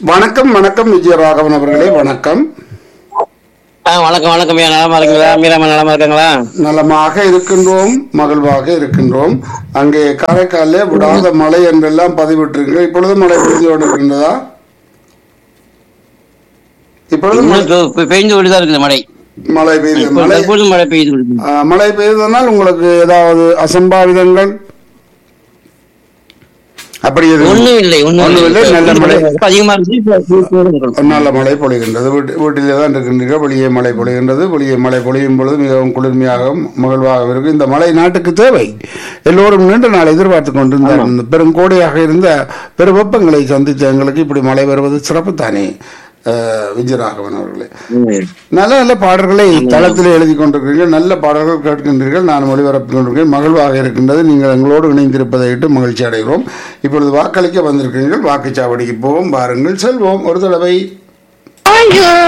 வணக்கம் வணக்கம் விஜயராகவன் அவர்களே வணக்கம் ஆ வணக்கம் வணக்கம் ஐயா நலமா இருக்கீங்களா மீராமா நலமா இருக்காங்களா நலமாக இருக்கின்றோம் மகிழ்வாக இருக்கின்றோம் அங்கே காரைக்காலிலே விடாத மழை என்றெல்லாம் பதிவிட்டிருக்கீங்க இப்பொழுது மழை பெய்து கொண்டிருக்கின்றதா இப்பொழுது இன்னும் மழை- பெ- பெ- பெய்ந்து கொண்டுதான் இருக்குது மழை மழை பெய்து இப்பொழுது மழை தற்போது மழை பெய்து கொண்டிருக்குது ஆ, மழை பெய்ததனால் உங்களுக்கு ஏதாவது அசம்பாவிதங்கள் அப்படி எதுவும் ஒண்ணும் இல்லை ஒண்ணும் ஒண்ணும் இல்லை, நல்ல மழை. இப்ப அதிகமா இருந்துச்சு இப்ப சூப்பரா இருக்கு. நல்ல மழை பொழிகின்றது வீட்டு வீட்டிலே தான் இருக்கின்றீர்கள் வெளியே மழை பொழிகின்றது வெளியே மழை பொழியும் பொழுது மிகவும் குளிர்மையாகவும் மகிழ்வாகவும் இருக்கும் இந்த மழை நாட்டுக்கு தேவை எல்லோரும் நீண்ட நாள் எதிர்பார்த்து கொண்டிருந்தார் இந்த பெருங்கோடையாக இருந்த பெரு வெப்பங்களை சந்தித்த எங்களுக்கு இப்படி மழை வருவது சிறப்பு தானே அஹ், விஜயராகவன் அவர்களே ம். நல்ல நல்ல பாடல்களை தளத்தில் எழுதி கொண்டிருக்கிறீர்கள் நல்ல பாடல்கள் கேட்கின்றீர்கள் நான் ஒளிபரப்பிக் கொண்டிருக்கிறேன் மகிழ்வாக இருக்கின்றது நீங்கள் எங்களோடு இணைந்திருப்பதை இட்டு மகிழ்ச்சி அடைகிறோம் இப்பொழுது வாக்களிக்க வந்திருக்கிறீர்கள் வாக்குச்சாவடிக்கு போவோம் பாருங்கள் செல்வோம் ஒரு தடவை